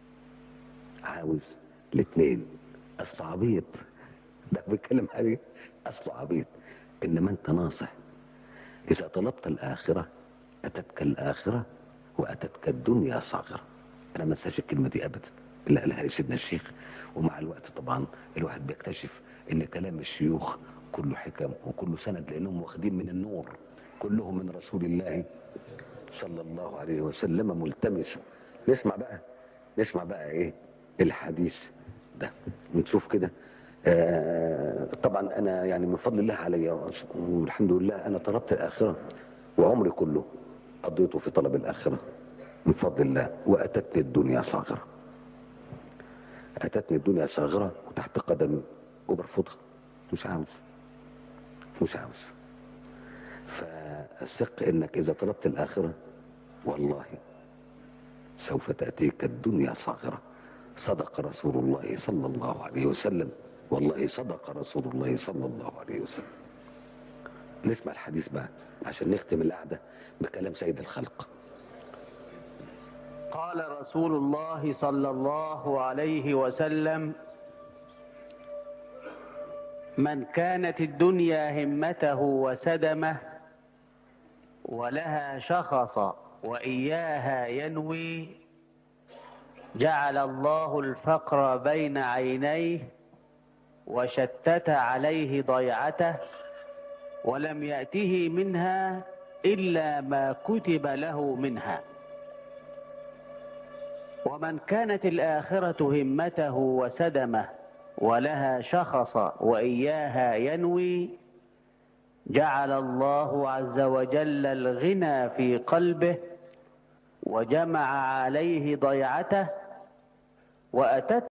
عاوز الاثنين اصل عبيط ده بيتكلم عليه اصله عبيط انما انت ناصح اذا طلبت الاخره اتتك الاخره واتتك الدنيا صاغره انا ما انساش الكلمه دي ابدا اللي قالها لي سيدنا الشيخ ومع الوقت طبعا الواحد بيكتشف ان كلام الشيوخ كله حكم وكله سند لانهم واخدين من النور كلهم من رسول الله صلى الله عليه وسلم ملتمس نسمع بقى نسمع بقى ايه الحديث ده ونشوف كده آه، طبعا انا يعني من فضل الله علي والحمد لله انا طلبت الاخره وعمري كله قضيته في طلب الاخره من فضل الله واتتني الدنيا صاغره اتتني الدنيا صاغره وتحت قدمي وبرفضها مش عاوز مش عاوز فثق انك اذا طلبت الاخره والله سوف تاتيك الدنيا صاغره صدق رسول الله صلى الله عليه وسلم والله صدق رسول الله صلى الله عليه وسلم نسمع الحديث بقى عشان نختم القعده بكلام سيد الخلق قال رسول الله صلى الله عليه وسلم من كانت الدنيا همته وسدمه ولها شخص وإياها ينوي جعل الله الفقر بين عينيه وشتت عليه ضيعته ولم يأته منها إلا ما كتب له منها ومن كانت الآخرة همته وسدمه ولها شخص وإياها ينوي جعل الله عز وجل الغنى في قلبه وجمع عليه ضيعته وأتت